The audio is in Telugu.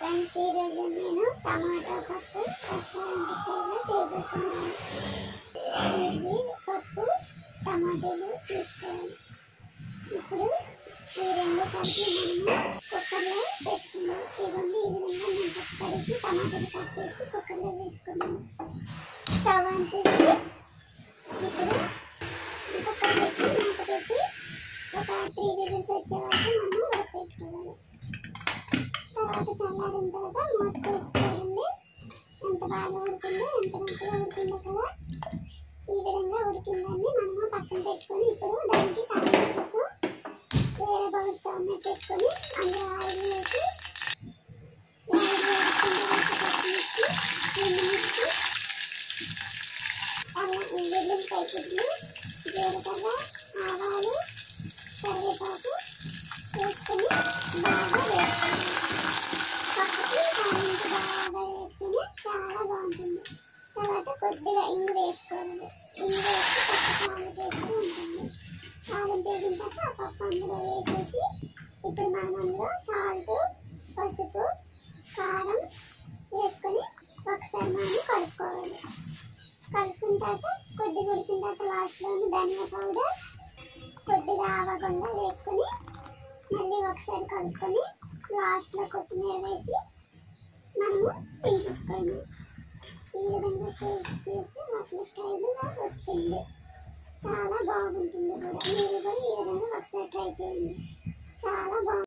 ఫ్రెండ్స్ ఈరోజు నేను టమాటా పప్పు రెస్టారెంట్ స్టైల్లో చేయబోతున్నాను ఇది పప్పు టమాటాలు తీసుకోవాలి ఇప్పుడు ఈ రెండు కలిపి మనము కుక్కర్లో పెట్టుకున్నాం ఇవన్నీ ఈ విధంగా నేను పప్పు కడిగి టమాటాలు కట్ చేసి కుక్కర్లో వేసుకున్నాను స్టవ్ ఆన్ చేసి ఇప్పుడు కుక్కర్ పెట్టి మూత పెట్టి ఒక త్రీ విజిల్స్ వచ్చే వరకు మనం ఉడకపెట్టుకోవాలి తర్వాత చల్లారిన తర్వాత మూత తీసుకోండి ఎంత బాగా ఉడికిందో ఎంత మంచిగా ఉడికిందో కదా ఈ విధంగా ఉడికిందని మనము పక్కన పెట్టుకొని ఇప్పుడు దానికి తాలింపు కోసం వేరే బౌల్ స్టవ్ మీద పెట్టుకొని అందులో ఆయిల్ వేసి ఆయిల్ వేసుకున్న తర్వాత పచ్చిమిర్చి ఎండుమిర్చి అల్లం వెల్లుల్లిపాయ గుడ్లు జీలకర్ర ఆవాలు కరివేపాకు వేసుకొని బాగా వేసుకోవాలి పక్కకి తాలింపు బాగా వేసుకొని చాలా బాగుంటుంది తర్వాత కొద్దిగా ఇంగు వేసుకోవాలి ఇంగు వేసి పప్పు తాలింపు వేస్తూ ఉంటుంది తాలింపు వేసిన తర్వాత ఆ పప్పు అందులో వేసేసి ఇప్పుడు మనం అందులో సాల్ట్ పసుపు కారం వేసుకొని ఒకసారి మనం కలుపుకోవాలి కలుపుకున్న తర్వాత కొద్దిగా ఉడికిన తర్వాత లాస్ట్లో ధనియా పౌడర్ కొద్దిగా ఆవకుండా వేసుకొని మళ్ళీ ఒకసారి కలుపుకొని లాస్ట్లో కొత్తిమీర వేసి మనము దించేసుకోండి ఈ విధంగా చేసి చేస్తే హోటల్ స్టైల్గా వస్తుంది చాలా బాగుంటుంది కూడా మీరు కూడా ఈ విధంగా ఒకసారి ట్రై చేయండి చాలా బాగుంటుంది